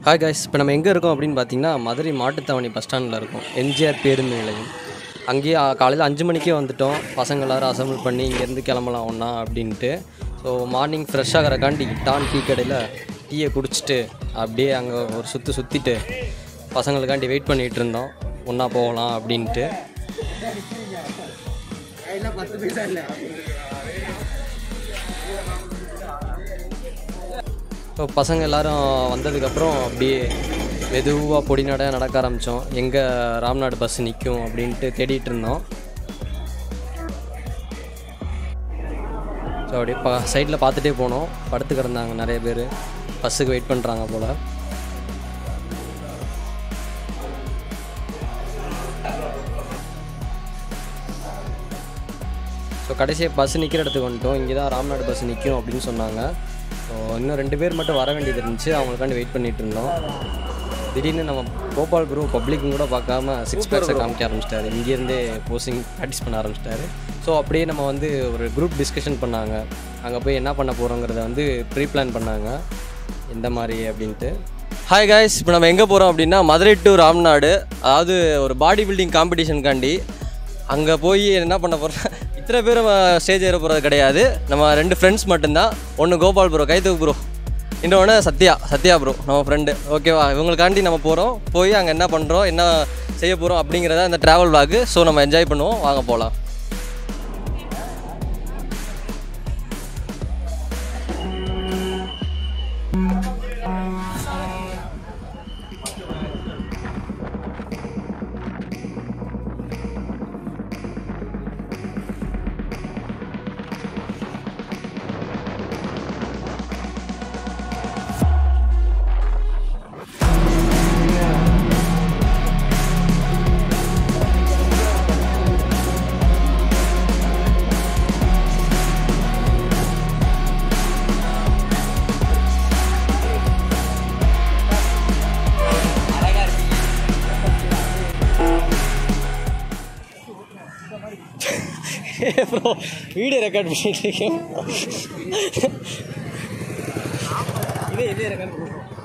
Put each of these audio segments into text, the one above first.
Hi guys இப்போ நம்ம எங்கே இருக்கோம் அப்படின்னு பார்த்தீங்கன்னா மதுரை மாட்டுத்தாவணி பஸ் ஸ்டாண்டில் இருக்கோம் எம்ஜிஆர் பேருந்து நிலையம் அங்கேயே காலையில் அஞ்சு மணிக்கே வந்துட்டோம் பசங்க எல்லாரும் அசம்பிள் பண்ணி இங்கேருந்து கிளம்பலாம் ஒன்றா அப்படின்ட்டு ஸோ மார்னிங் ஃப்ரெஷ் ஆகிறக்காண்டி டான் டீ கடையில் டீயை குடிச்சிட்டு அப்படியே அங்கே ஒரு சுற்று சுற்றிட்டு பசங்களுக்காண்டி வெயிட் பண்ணிகிட்டு இருந்தோம் ஒன்றா போகலாம் அப்படின்ட்டு ஸோ பசங்க எல்லாரும் வந்ததுக்கப்புறம் அப்படியே மெதுவாக பொடி நட நடக்க ஆரம்பித்தோம் எங்கே ராம்நாடு பஸ் நிற்கும் அப்படின்ட்டு தேடிட்டு இருந்தோம் ஸோ அப்படியே ப சைடில் பார்த்துட்டே போனோம் படுத்து கிடந்தாங்க நிறைய பேர் பஸ்ஸுக்கு வெயிட் பண்ணுறாங்க போல் ஸோ கடைசியாக பஸ் நிற்கிற இடத்துக்கு வந்துட்டோம் இங்கே தான் ராம்நாடு பஸ் நிற்கும் அப்படின்னு சொன்னாங்க ஸோ இன்னும் ரெண்டு பேர் மட்டும் வர வேண்டியது இருந்துச்சு அவங்களுக்காண்டி வெயிட் பண்ணிட்டு இருந்தோம் திடீர்னு நம்ம கோபால் குரு பப்ளிக்கும் கூட பார்க்காம சிக்ஸ் பேக்ஸை காமிக்க ஆரம்பிச்சிட்டாரு இங்கேருந்தே போஸ்டிங் ப்ராக்டிஸ் பண்ண ஆரம்பிச்சிட்டாரு ஸோ அப்படியே நம்ம வந்து ஒரு குரூப் டிஸ்கஷன் பண்ணாங்க அங்கே போய் என்ன பண்ண போகிறோங்கிறத வந்து ப்ரீ பிளான் பண்ணாங்க எந்த மாதிரி அப்படின்ட்டு ஹாய் காய்ஸ் இப்போ நம்ம எங்கே போகிறோம் அப்படின்னா மதுரை டு ராம்நாடு அதாவது ஒரு பாடி பில்டிங் காம்படிஷனுக்காண்டி அங்கே போய் என்ன பண்ண போகிறோம் இத்தனை பேர் ஸ்டேஜ் ஏற போகிறது கிடையாது நம்ம ரெண்டு ஃப்ரெண்ட்ஸ் மட்டும்தான் ஒன்று கோபால் ப்ரோ கைத்துக்கு ப்ரோ இன்னொன்று சத்யா சத்யா ப்ரோ நம்ம ஃப்ரெண்டு ஓகேவா இவங்களுக்காண்டி நம்ம போகிறோம் போய் அங்கே என்ன பண்ணுறோம் என்ன செய்ய போகிறோம் அப்படிங்கிறத அந்த ட்ராவல் vlog ஸோ நம்ம என்ஜாய் பண்ணுவோம் வாங்க போகலாம் ப்ரோ வீடியோ ரெக்கார்ட் பண்ணிட்டு இருக்கேன் இதே இதே ரெக்கார்ட்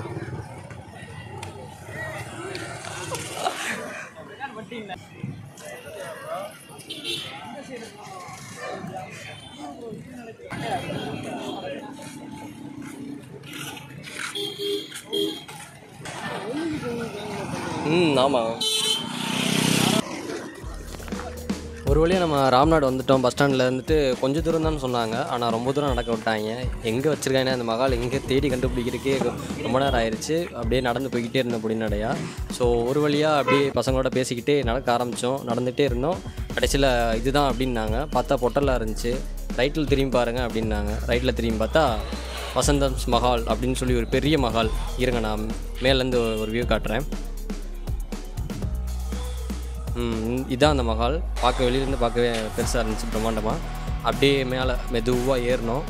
ம் ஆமாம் ஒரு வழியாக நம்ம ராம்நாடு வந்துட்டோம் பஸ் ஸ்டாண்டில் இருந்துட்டு கொஞ்சம் தூரம் தான் சொன்னாங்க ஆனால் ரொம்ப தூரம் நடக்க விட்டாங்க எங்கே வச்சுருக்காங்க அந்த மகால் எங்கே தேடி கண்டுபிடிக்கிறதுக்கே ரொம்ப நேரம் ஆயிடுச்சு அப்படியே நடந்து போய்கிட்டே இருந்தோம் அப்படி நடையா ஸோ ஒரு வழியாக அப்படியே பசங்களோட பேசிக்கிட்டே நடக்க ஆரம்பித்தோம் நடந்துகிட்டே இருந்தோம் கடைசியில் இதுதான் அப்படின்னாங்க பார்த்தா பொட்டலாக இருந்துச்சு ரைட்டில் திரும்பி பாருங்க அப்படின்னாங்க ரைட்டில் திரும்பி பார்த்தா வசந்தம்ஸ் மஹால் அப்படின்னு சொல்லி ஒரு பெரிய மஹால் இருங்க நான் மேலேருந்து ஒரு வியூ காட்டுறேன் ம், இதான் அந்த மஹால் பார்க்க வெளியிலேருந்து பார்க்கவே பெருசாக இருந்துச்சு பிரம்மாண்டமாக அப்படியே மேலே மெதுவாக ஏறினோம்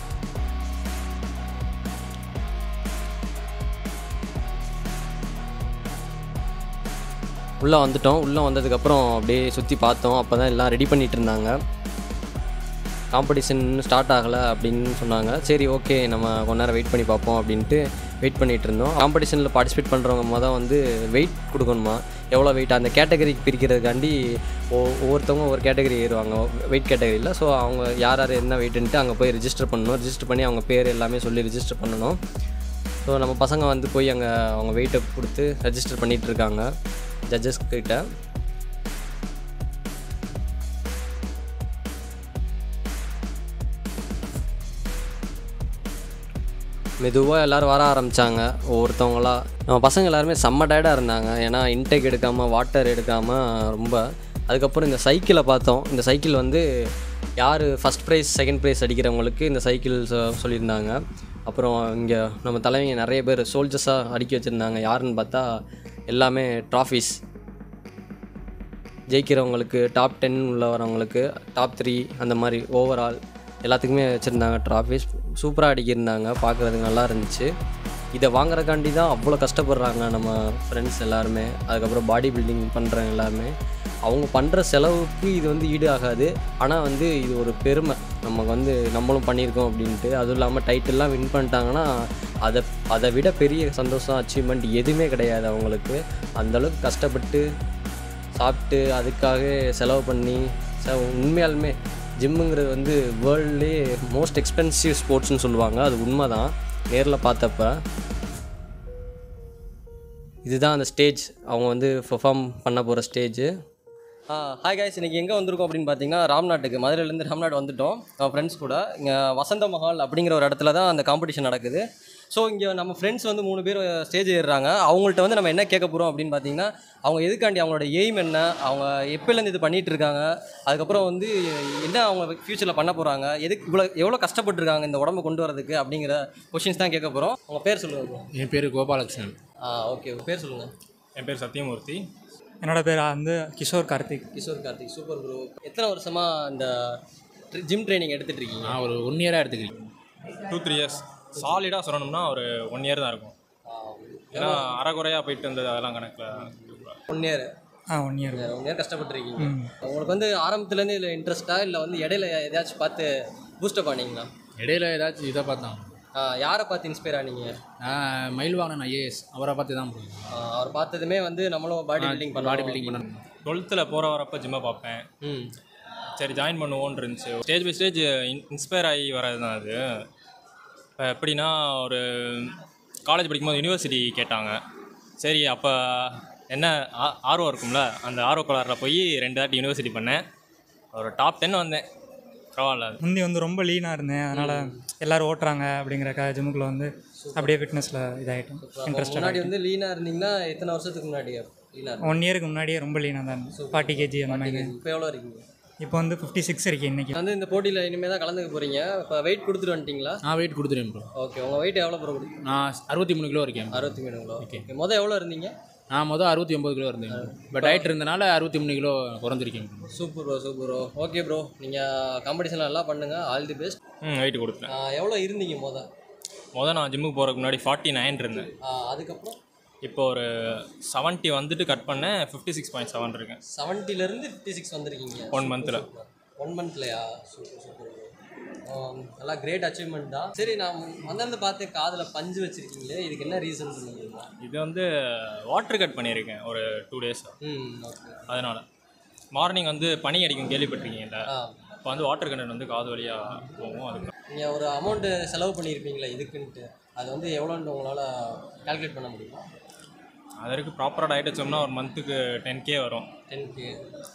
உள்ளே வந்துட்டோம் உள்ளே வந்ததுக்கப்புறம் அப்படியே சுற்றி பார்த்தோம் அப்போ தான் எல்லாம் ரெடி பண்ணிகிட்டு இருந்தாங்க காம்படிஷன் இன்னும் ஸ்டார்ட் ஆகலை அப்படின்னு சொன்னாங்க சரி ஓகே நம்ம கொஞ்ச நேரம் வெயிட் பண்ணி பார்ப்போம் அப்படின்ட்டு வெயிட் பண்ணிகிட்டு இருந்தோம் காம்படிஷனில் பார்ட்டிசிபேட் பண்ணுறவங்க மொதல் வந்து வெயிட் கொடுக்கணுமா எவ்வளோ வெயிட் அந்த கேட்டகரிக்கு பிரிக்கிறதுக்காண்டி ஒ ஒவ்வொருத்தவங்க ஒவ்வொரு கேட்டகரி ஏறுவாங்க வெயிட் கேட்டகரியில் ஸோ அவங்க யார் யார் என்ன வெயிட்டுன்ட்டு அங்கே போய் ரிஜிஸ்டர் பண்ணணும் ரிஜிஸ்டர் பண்ணி அவங்க பேர் எல்லாமே சொல்லி ரிஜிஸ்டர் பண்ணணும் ஸோ நம்ம பசங்க வந்து போய் அங்கே அவங்க வெயிட்டை கொடுத்து ரெஜிஸ்டர் பண்ணிகிட்டு இருக்காங்க ஜட்ஜஸ் கிட்ட மெதுவாக எல்லோரும் வர ஆரம்பித்தாங்க ஒவ்வொருத்தவங்களா நம்ம பசங்க எல்லாருமே செம்ம டயர்டாக இருந்தாங்க ஏன்னா இன்டேக் எடுக்காமல் வாட்டர் எடுக்காமல் ரொம்ப அதுக்கப்புறம் இந்த சைக்கிளை பார்த்தோம் இந்த சைக்கிள் வந்து யார் ஃபஸ்ட் ப்ரைஸ் செகண்ட் ப்ரைஸ் அடிக்கிறவங்களுக்கு இந்த சைக்கிள் சொ- சொல்லியிருந்தாங்க அப்புறம் இங்கே நம்ம தலைவங்க நிறைய பேர் சோல்ஜர்ஸாக அடுக்கி வச்சுருந்தாங்க யாருன்னு பார்த்தா எல்லாமே ட்ராஃபீஸ் ஜெயிக்கிறவங்களுக்கு டாப் டென் உள்ள வரவங்களுக்கு டாப் த்ரீ அந்த மாதிரி ஓவரால் எல்லாத்துக்குமே வச்சுருந்தாங்க ட்ராஃபிஸ் சூப்பராக அடிக்கியிருந்தாங்க பார்க்குறதுக்கு நல்லா இருந்துச்சு இதை வாங்குறதுக்காண்டி தான் அவ்வளோ கஷ்டப்படுறாங்க நம்ம ஃப்ரெண்ட்ஸ் எல்லாருமே அதுக்கப்புறம் பாடி பில்டிங் பண்ணுறவங்க எல்லாருமே அவங்க பண்ணுற செலவுக்கு இது வந்து ஈடு ஆகாது ஆனால் வந்து இது ஒரு பெருமை நமக்கு வந்து நம்மளும் பண்ணியிருக்கோம் அப்படின்ட்டு அதுவும் இல்லாமல் டைட்டில்லாம் வின் பண்ணிட்டாங்கன்னா அதை அதை விட பெரிய சந்தோஷம் அச்சீவ்மெண்ட் எதுவுமே கிடையாது அவங்களுக்கு அந்தளவுக்கு கஷ்டப்பட்டு சாப்பிட்டு அதுக்காக செலவு பண்ணி ச உண்மையாலுமே ஜிம்முங்கிறது வந்து வேர்ல்ட்லேயே மோஸ்ட் எக்ஸ்பென்சிவ் ஸ்போர்ட்ஸ்னு சொல்லுவாங்க அது உண்மை தான் நேரில் பார்த்தப்ப இதுதான் அந்த ஸ்டேஜ் அவங்க வந்து பெர்ஃபார்ம் பண்ண போகிற ஸ்டேஜ் ஹாய் காய்ஸ் இன்றைக்கி எங்கே வந்திருக்கோம் அப்படின்னு பார்த்தீங்கன்னா ராம்நாட்டுக்கு மதுரையிலேருந்து ராம்நாடு வந்துட்டோம் ஃப்ரெண்ட்ஸ் கூட இங்கே வசந்த மஹால் அப்படிங்கிற ஒரு இடத்துல தான் அந்த காம்படிஷன் நடக்குது ஸோ இங்கே நம்ம ஃப்ரெண்ட்ஸ் வந்து மூணு பேர் ஸ்டேஜ் ஏறுறாங்க அவங்கள்ட்ட வந்து நம்ம என்ன கேட்க போகிறோம் அப்படின்னு பார்த்தீங்கன்னா அவங்க எதுக்காண்டி அவங்களோட எய்ம் என்ன அவங்க எப்போலேருந்து இது பண்ணிகிட்டு இருக்காங்க அதுக்கப்புறம் வந்து என்ன அவங்க ஃப்யூச்சரில் பண்ண போகிறாங்க எதுக்கு இவ்வளோ எவ்வளோ கஷ்டப்பட்டுருக்காங்க இந்த உடம்பு கொண்டு வரதுக்கு அப்படிங்கிற கொஷின்ஸ் தான் கேட்க போகிறோம் அவங்க பேர் சொல்லுங்கள் என் பேர் கோபாலகிருஷ்ணன் ஆ ஓகே பேர் சொல்லுங்கள் என் பேர் சத்யமூர்த்தி என்னோட பேர் வந்து கிஷோர் கார்த்திக் கிஷோர் கார்த்திக் சூப்பர் ப்ரோ எத்தனை வருஷமாக இந்த ஜிம் ட்ரைனிங் எடுத்துகிட்டு இருக்கீங்க நான் ஒரு ஒன் இயராக எடுத்துக்கிறேன் டூ த்ரீ இயர்ஸ் சாலிடாக சொல்லணும்னா ஒரு ஒன் இயர் தான் இருக்கும் ஏன்னா அறகுறையாக போயிட்டு இருந்தது அதெல்லாம் கணக்கில் ஒன் இயர் ஆ ஒன் இயர் ஒன் இயர் கஷ்டப்பட்டுருக்கீங்க உங்களுக்கு வந்து ஆரம்பத்துலேருந்து இதில் இன்ட்ரெஸ்ட்டா இல்லை வந்து இடையில எதாச்சும் பார்த்து பூஸ்டப் ஆனீங்களா இடையில ஏதாச்சும் இதை பார்த்தோம் ஆ, யாரை பார்த்து இன்ஸ்பயர் ஆனீங்க நான் மயில் வாங்கினேன் ஐஏஎஸ் அவரை பார்த்து தான் போகிறேன் ஆ, அவர் பார்த்ததுமே வந்து நம்மளும் பாடி பில்டிங் பண்ணலாம் பாடி பில்டிங் பண்ண டுவெல்த்தில் போகிற வரப்போ ஜிம்மை பார்ப்பேன் ம் சரி ஜாயின் பண்ணுவோன்னு இருந்துச்சு ஸ்டேஜ் பை ஸ்டேஜ் இன்ஸ்பயர் ஆகி வர்றது தான் அது இப்போ எப்படின்னா ஒரு காலேஜ் படிக்கும்போது யூனிவர்சிட்டி கேட்டாங்க சரி அப்போ என்ன ஆ- ஆர்வம் இருக்கும்ல அந்த ஆர்வ கோளாறில் போய் ரெண்டு தாட்டி யூனிவர்சிட்டி பண்ணேன் ஒரு டாப் டென் வந்தேன் பரவாயில்ல அது முந்தி வந்து ரொம்ப லீனாக இருந்தேன் அதனால் எல்லாரும் ஓட்டுறாங்க அப்படிங்கிறக்காக ஜிம்முக்குள்ள வந்து அப்படியே ஃபிட்னஸில் இதாகிட்டோம் இன்ட்ரெஸ்டட் முன்னாடி வந்து லீனாக இருந்தீங்கன்னா எத்தனை வருஷத்துக்கு முன்னாடி லீனாக ஒன் இயருக்கு முன்னாடியே ரொம்ப லீனாக தான் இருந்தேன் ஃபார்ட்டி கேஜி அந்த மாதிரி இப்போ எவ்வளோ இருக்கீங்க இப்போ வந்து ஃபிஃப்டி சிக்ஸ் இருக்கு இன்னைக்கு வந்து இந்த போட்டியில் இனிமேல் தான் கலந்துக்க போகிறீங்க இப்போ வெயிட் கொடுத்துட்டு வந்துட்டீங்களா நான் வெயிட் கொடுத்துருவேன் ப்ரோ ஓகே உங்கள் வெயிட் எவ்வளோ ப்ரோ கொடுத்து நான் அறுபத்தி மூணு கிலோ இருக்கேன் அறுபத்தி மூணு கிலோ ஓகே மொதல் எவ்வளோ இருந்தீங்க நான் மொதல் அறுபத்தி ஒம்பது கிலோ இருந்தேன் பட் டயட் இருந்தனால அறுபத்தி மூணு கிலோ குறைஞ்சிருக்கேன் bro. Super bro super bro okay bro நீங்கள் காம்படிஷன் நல்லா பண்ணுங்கள் ஆல் தி பெஸ்ட் ம் வெயிட் கொடுத்தேன் எவ்வளோ இருந்தீங்க மொதல் முதல் நான் ஜிம்முக்கு போகிறதுக்கு முன்னாடி ஃபார்ட்டி நைன் இருந்தேன் அதுக்கப்புறம் இப்போ ஒரு செவன்ட்டி வந்துட்டு கட் பண்ணேன் ஃபிஃப்டி சிக்ஸ் பாயிண்ட் செவன் இருக்கேன் செவன்ட்டிலேருந்து ஃபிஃப்டி சிக்ஸ் வந்திருக்கீங்க ஒன் மந்தில் ஒன் மந்த்லையா சூப்பர் சூப்பர் நல்லா கிரேட் அச்சீவ்மெண்ட் தான் சரி நான் வந்திருந்து பார்த்து காதில் பஞ்சு வச்சுருக்கீங்களே இதுக்கு என்ன ரீசன் சொல்லுவீங்களா இது வந்து வாட்டர் கட் பண்ணியிருக்கேன் ஒரு டூ டேஸ் ம் ஓகே அதனால் மார்னிங் வந்து பனி அடிக்கும் கேள்விப்பட்டிருக்கீங்கல்ல ஆ இப்போ வந்து வாட்டர் கண்டென்ட் வந்து காது வழியாக போகும் அதுக்கு நீங்கள் ஒரு அமௌண்ட்டு செலவு பண்ணியிருப்பீங்களா இதுக்குன்ட்டு அது வந்து எவ்வளோன்னு உங்களால் கால்குலேட் பண்ண முடியுமா அதற்கு ப்ராப்பராக டயட் வச்சோம்னா ஒரு மந்த்துக்கு டென் கே வரும் டென் கே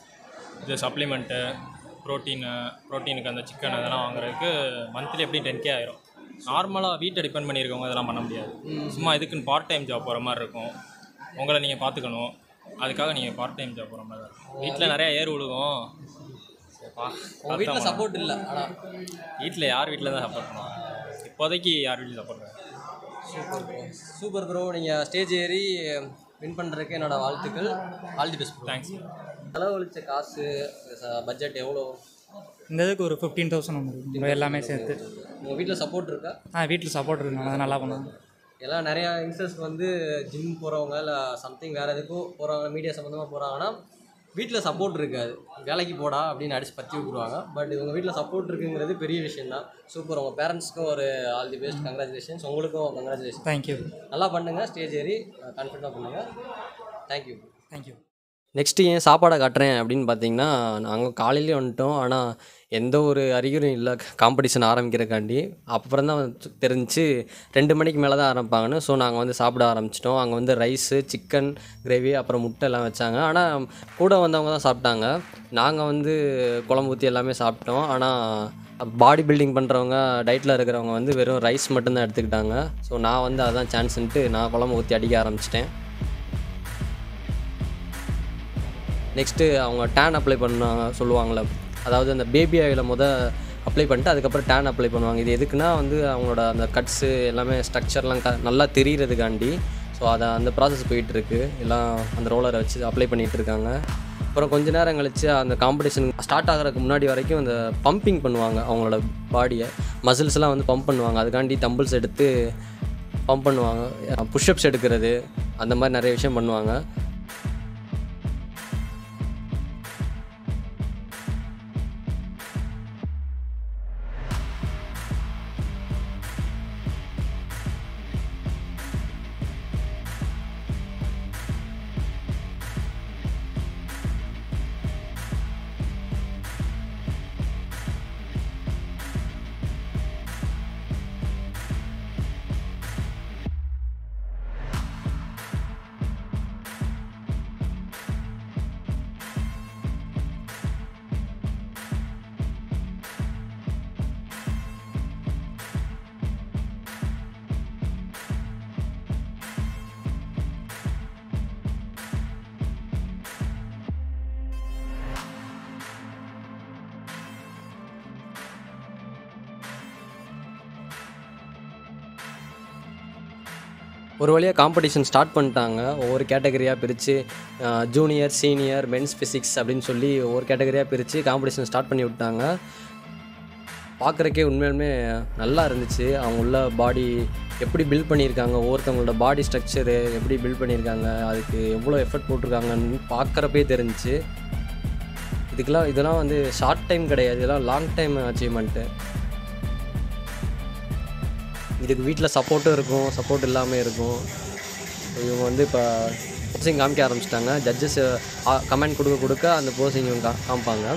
இது சப்ளிமெண்ட்டு ப்ரோட்டீனு ப்ரோட்டீனுக்கு அந்த சிக்கன் அதெல்லாம் வாங்குறதுக்கு மந்த்லி எப்படியும் டென் கே ஆயிரும் நார்மலாக வீட்டை டிபெண்ட் பண்ணியிருக்கவங்க இதெல்லாம் பண்ண முடியாது சும்மா இதுக்குன்னு பார்ட் டைம் ஜாப் போகிற மாதிரி இருக்கும் உங்களை நீங்கள் பார்த்துக்கணும் அதுக்காக நீங்கள் பார்ட் டைம் ஜாப் போகிற மாதிரி தான் இருக்கும் வீட்டில் நிறைய ஏர் விழுகும் சரிப்பா உங்கள் வீட்டில் சப்போர்ட் இல்லை ஆனால் வீட்டில் யார் வீட்டில் தான் சப்போர்ட் பண்ணுவாங்க இப்போதைக்கு யார் வீட்டில் சப்போர்ட் பண்ணுவாங்க சூப்பர் ப்ரோ சூப்பர் ப்ரோ நீங்கள் ஸ்டேஜ் ஏறி வின் பண்ணுறதுக்கு என்னோட வாழ்த்துக்கள் ஆல் தி பெஸ்ட் தேங்க்ஸ் செலவழிச்ச காசு பட்ஜெட் எவ்வளோ இந்த இதுக்கு ஒரு ஃபிஃப்டீன் தௌசண்ட் வந்துடும் எல்லாமே சேர்த்து உங்கள் வீட்டில் சப்போர்ட் இருக்கா ஆ வீட்டில் சப்போர்ட் இருக்குங்க அதை நல்லா பண்ணுவாங்க எல்லாம் நிறையா யங்ஸ்டர்ஸ் வந்து ஜிம் போகிறவங்க இல்லை சம்திங் வேறு எதுக்கும் போகிறவங்க மீடியா சம்மந்தமாக போகிறாங்கன்னா வீட்டில் சப்போர்ட் இருக்காது வேலைக்கு போடா அப்படின்னு அடிச்சு பற்றி விட்ருவாங்க பட் உங்கள் வீட்டில் சப்போர்ட் இருக்குங்கிறது பெரிய விஷயம் தான் சூப்பர் உங்கள் பேரண்ட்ஸ்க்கும் ஒரு ஆல் தி பெஸ்ட் கங்க்ராச்சுலேஷன்ஸ் உங்களுக்கும் கங்க்ராச்சுலேஷன் தேங்க்யூ நல்லா பண்ணுங்கள் ஸ்டேஜ் ஏறி கான்ஃபிடண்ட்டாக பண்ணுங்கள் தேங்க்யூ தேங்க்யூ நெக்ஸ்ட்டு ஏன் சாப்பாடை காட்டுறேன் அப்படின்னு பார்த்தீங்கன்னா நாங்கள் காலையிலே வந்துட்டோம் ஆனால் எந்த ஒரு அறிகுறியும் இல்லை காம்படிஷன் ஆரம்பிக்கிறக்காண்டி அப்புறம் தான் தெரிஞ்சு ரெண்டு மணிக்கு மேலே தான் ஆரம்பிப்பாங்கன்னு ஸோ நாங்கள் வந்து சாப்பிட ஆரம்பிச்சிட்டோம் அங்கே வந்து ரைஸு சிக்கன் கிரேவி அப்புறம் முட்டை எல்லாம் வச்சாங்க ஆனால் கூட வந்தவங்க தான் சாப்பிட்டாங்க நாங்கள் வந்து குழம்பு ஊற்றி எல்லாமே சாப்பிட்டோம் ஆனால் பாடி பில்டிங் பண்ணுறவங்க டயட்டில் இருக்கிறவங்க வந்து வெறும் ரைஸ் மட்டும்தான் எடுத்துக்கிட்டாங்க ஸோ நான் வந்து அதான் சான்ஸ்ன்ட்டு நான் குழம்பு ஊற்றி அடிக்க ஆரம்பிச்சிட்டேன் நெக்ஸ்ட்டு அவங்க டேன் அப்ளை பண்ணாங்க சொல்லுவாங்கள்ல அதாவது அந்த பேபி ஆயில முத அப்ளை பண்ணிட்டு அதுக்கப்புறம் டேன் அப்ளை பண்ணுவாங்க இது எதுக்குன்னா வந்து அவங்களோட அந்த கட்ஸு எல்லாமே ஸ்ட்ரக்சர்லாம் க நல்லா தெரியறதுக்காண்டி ஸோ அதை அந்த ப்ராசஸ் போயிட்டுருக்கு எல்லாம் அந்த ரோலரை வச்சு அப்ளை பண்ணிகிட்டு இருக்காங்க அப்புறம் கொஞ்ச நேரம் கழிச்சு அந்த காம்படிஷன் ஸ்டார்ட் ஆகிறதுக்கு முன்னாடி வரைக்கும் அந்த பம்பிங் பண்ணுவாங்க அவங்களோட பாடியை மசில்ஸ்லாம் வந்து பம்ப் பண்ணுவாங்க அதுக்காண்டி தம்பிள்ஸ் எடுத்து பம்ப் பண்ணுவாங்க புஷ்அப்ஸ் எடுக்கிறது அந்த மாதிரி நிறைய விஷயம் பண்ணுவாங்க ஒரு வழியாக காம்படிஷன் ஸ்டார்ட் பண்ணிட்டாங்க ஒவ்வொரு கேட்டகரியாக பிரித்து ஜூனியர் சீனியர் மென்ஸ் ஃபிசிக்ஸ் அப்படின்னு சொல்லி ஒவ்வொரு கேட்டகரியாக பிரித்து காம்படிஷன் ஸ்டார்ட் பண்ணி விட்டாங்க பார்க்குறக்கே உண்மையாலுமே நல்லா இருந்துச்சு அவங்க உள்ள பாடி எப்படி பில்ட் பண்ணியிருக்காங்க ஒவ்வொருத்தவங்களோட பாடி ஸ்ட்ரக்சரு எப்படி பில்ட் பண்ணியிருக்காங்க அதுக்கு எவ்வளோ எஃபர்ட் போட்டிருக்காங்கன்னு பார்க்குறப்பே தெரிஞ்சுச்சு இதுக்கெல்லாம் இதெல்லாம் வந்து ஷார்ட் டைம் கிடையாது இதெல்லாம் லாங் டைம் அச்சீவ்மெண்ட்டு இதுக்கு வீட்டில் சப்போர்ட்டும் இருக்கும் சப்போர்ட் இல்லாமல் இருக்கும் இவங்க வந்து இப்போ போசிங் காமிக்க ஆரம்பிச்சிட்டாங்க ஜட்ஜஸ் கமெண்ட் கொடுக்க கொடுக்க அந்த போசிங் இவங்க கா- காமிப்பாங்க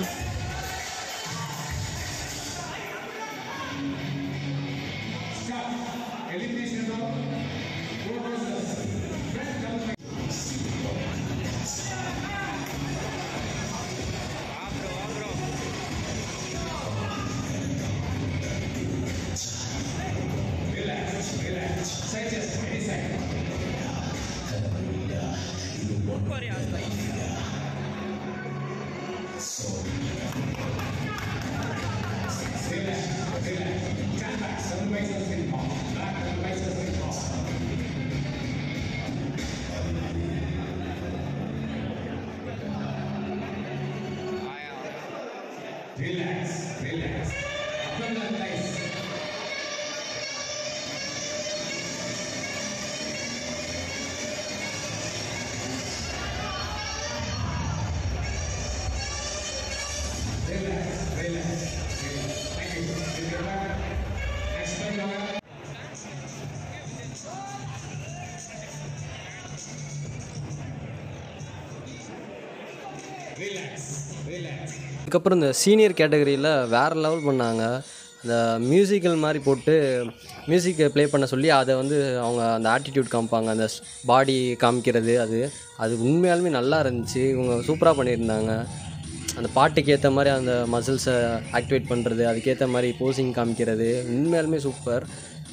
அதுக்கப்புறம் இந்த சீனியர் கேட்டகரியில் வேறு லெவல் பண்ணாங்க இந்த மியூசிக்கல் மாதிரி போட்டு மியூசிக்கை ப்ளே பண்ண சொல்லி அதை வந்து அவங்க அந்த ஆட்டிடியூட் காமிப்பாங்க அந்த பாடி காமிக்கிறது அது அது உண்மையாலுமே நல்லா இருந்துச்சு இவங்க சூப்பராக பண்ணியிருந்தாங்க அந்த பாட்டுக்கு ஏற்ற மாதிரி அந்த மசில்ஸை ஆக்டிவேட் பண்ணுறது அதுக்கேற்ற மாதிரி போசிங் காமிக்கிறது உண்மையாலுமே சூப்பர்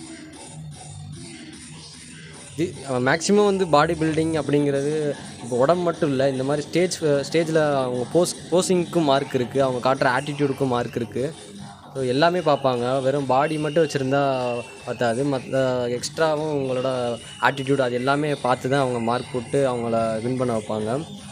மேக்ஸிமம் வந்து பாடி பில்டிங் அப்படிங்கிறது இப்போ உடம்பு மட்டும் இல்லை இந்த மாதிரி ஸ்டேஜ் ஸ்டேஜில் அவங்க போஸ் போஸிங்க்கும் மார்க் இருக்குது அவங்க காட்டுற ஆட்டிடியூடுக்கும் மார்க் இருக்குது ஸோ எல்லாமே பார்ப்பாங்க வெறும் பாடி மட்டும் வச்சுருந்தா பத்தாது மற்ற எக்ஸ்ட்ராவும் உங்களோட ஆட்டிடியூட் அது எல்லாமே பார்த்து தான் அவங்க மார்க் போட்டு அவங்கள வின் பண்ண வைப்பாங்க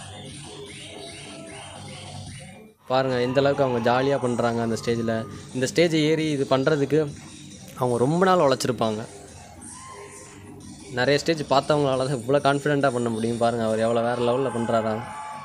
பாருங்கள் எந்த அளவுக்கு அவங்க ஜாலியாக பண்ணுறாங்க அந்த ஸ்டேஜில் இந்த ஸ்டேஜை ஏறி இது பண்ணுறதுக்கு அவங்க ரொம்ப நாள் உழைச்சிருப்பாங்க நிறைய ஸ்டேஜ் பார்த்தவங்களால தான் இவ்வளோ கான்ஃபிடெண்ட்டாக பண்ண முடியும் பாருங்கள் அவர் எவ்வளோ வேறு லெவலில் பண்ணுறாராம்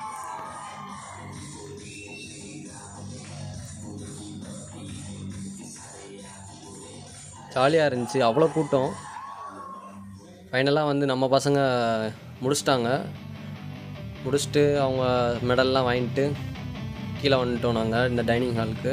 ஜாலியாக இருந்துச்சு அவ்வளோ கூட்டம் ஃபைனலாக வந்து நம்ம பசங்க முடிச்சிட்டாங்க முடிச்சுட்டு அவங்க மெடல்லாம் வாங்கிட்டு கீழே வந்துட்டோம் நாங்கள் இந்த டைனிங் ஹாலுக்கு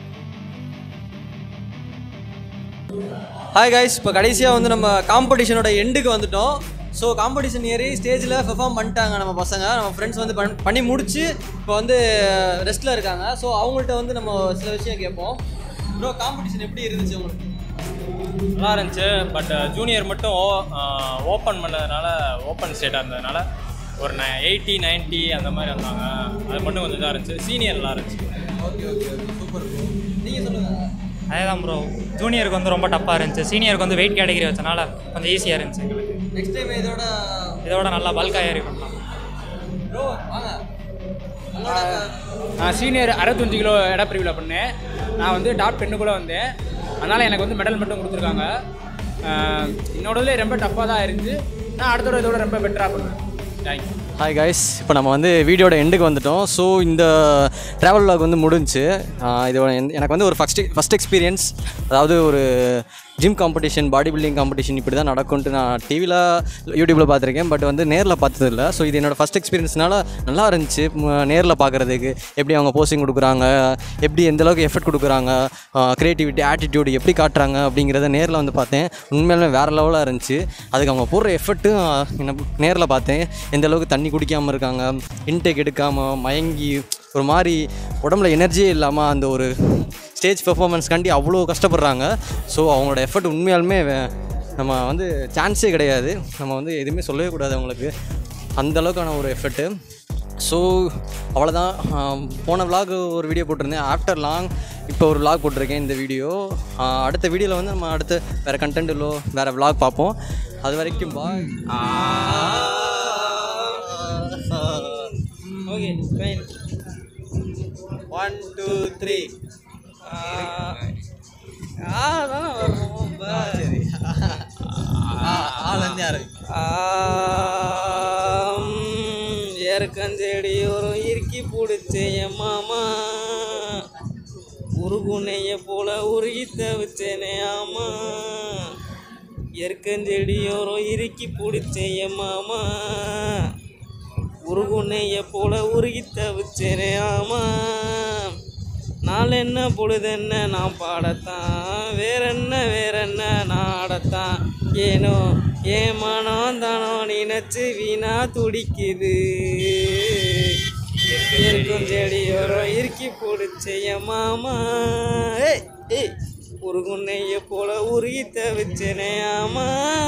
ஹாய் கைஸ் இப்போ கடைசியாக வந்து நம்ம காம்படிஷனோட எண்டுக்கு வந்துட்டோம் ஸோ காம்படிஷன் ஏறி ஸ்டேஜில் பெர்ஃபார்ம் பண்ணிட்டாங்க நம்ம பசங்க நம்ம ஃப்ரெண்ட்ஸ் வந்து பண் பண்ணி முடிச்சு இப்போ வந்து ரெஸ்ட்டில் இருக்காங்க ஸோ அவங்கள்ட்ட வந்து நம்ம சில விஷயம் கேட்போம் ப்ரோ காம்படிஷன் எப்படி இருந்துச்சு உங்களுக்கு நல்லா இருந்துச்சு பட் ஜூனியர் மட்டும் ஓப்பன் பண்ணதுனால ஓப்பன் ஸ்டேட்டாக இருந்ததுனால ஒரு ந எயிட்டி நைன்ட்டி அந்த மாதிரி வந்தாங்க அது மட்டும் கொஞ்சம் இதாக இருந்துச்சு சீனியர் நல்லா இருந்துச்சு ஓகே ஓகே ஓகே சூப்பர் நீங்கள் சொல்லுங்கள் அதே தான் ப்ரோ ஜூனியருக்கு வந்து ரொம்ப டஃப்பாக இருந்துச்சு சீனியருக்கு வந்து வெயிட் கேட்டகரி வச்சனால கொஞ்சம் ஈஸியாக இருந்துச்சு எங்களுக்கு நெக்ஸ்ட் டைம் இதோட இதோட நல்லா பல்காக ஏறி பண்ணலாம் ப்ரோ வாங்க உங்களோட நான் சீனியர் அறுபத்தஞ்சு கிலோ எடை பிரிவில் பண்ணேன் நான் வந்து டாப் டென்னுக்குள்ளே வந்தேன் அதனால் எனக்கு வந்து மெடல் மட்டும் கொடுத்துருக்காங்க ஆஹ் என்னோடதுல ரொம்ப டஃப்பாக தான் இருந்துச்சு நான் அடுத்த தடவை இதோட ரொம்ப பெட்டராக பண்ணுவேன் தேங்க்யூ ஹாய் கைஸ் இப்போ நம்ம வந்து வீடியோட எண்டுக்கு வந்துட்டோம் ஸோ இந்த ட்ராவல் vlog வந்து முடிஞ்சுச்சு ஆஹ் இது என்- எனக்கு வந்து ஒரு ஃபஸ்ட் ஃபஸ்ட் எக்ஸ்பீரியன்ஸ் அதாவது ஒரு gym competition body building competition இப்படி தான் நடக்கும்ட்டு நான் டிவியில் யூடியூப்பில் பார்த்துருக்கேன் பட் வந்து நேரில் பார்த்ததில்ல ஸோ இது என்னோடய ஃபஸ்ட் எக்ஸ்பீரியன்ஸ்னால நல்லா இருந்துச்சு நேரில் பார்க்குறதுக்கு எப்படி அவங்க போஸ்டிங் கொடுக்குறாங்க எப்படி எந்த அளவுக்கு எஃபர்ட் கொடுக்குறாங்க க்ரியேட்டிவிட்டி ஆட்டிடியூட் எப்படி காட்டுறாங்க அப்படிங்கிறத நேரில் வந்து பார்த்தேன் உண்மையிலுமே வேறு லெவலாக இருந்துச்சு அதுக்கு அவங்க போடுற எஃபர்ட்டும் என்ன நேரில் பார்த்தேன் எந்த அளவுக்கு தண்ணி குடிக்காமல் இருக்காங்க இன்டேக் எடுக்காமல் மயங்கி ஒரு மாதிரி உடம்புல எனர்ஜியே இல்லாமல் அந்த ஒரு ஸ்டேஜ் பெர்ஃபார்மன்ஸ்க்காண்டி அவ்வளோ கஷ்டப்படுறாங்க ஸோ அவங்களோட எஃபர்ட் உண்மையாலுமே வே- நம்ம வந்து சான்ஸே கிடையாது நம்ம வந்து எதுவுமே சொல்லவே கூடாது அவங்களுக்கு அந்த அளவுக்கான ஒரு எஃபர்ட்டு ஸோ அவ்வளோதான் ஆம், போன vlog ஒரு வீடியோ போட்டிருந்தேன் ஆஃப்டர் லாங் இப்போ ஒரு vlog போட்டிருக்கேன் இந்த வீடியோ அடுத்த வீடியோவில் வந்து நம்ம அடுத்து வேறு கண்டென்ட்டிலோ வேறு vlog பார்ப்போம் அது வரைக்கும் bye okay fine one two three அதான் வரணும் சரி ஆளுந்து யாரு ஏற்கஞ்செடி ஒரு இறுக்கி பிடிச்ச என் மாமா உருகுனைய போல உருகி தவிச்சேனே ஆமா எருக்கஞ்செடியோரம் இறுக்கி பிடிச்ச என் மாமா உருகுனைய போல உருகி தவிச்சேனே ஆமா நாள் என்ன பொழுதென்ன நான் பாடத்தான் வேற என்ன வேற என்ன நான் ஆடத்தான் ஏனோ ஏமானம் தானோ நினைச்சு வீணா துடிக்குது இருக்கும் செடியோரம் இறுக்கி பிடிச்ச என் மாமா ஏய் ஏய் உருகுன்னைய போல உருகி தவிச்சனே ஆமா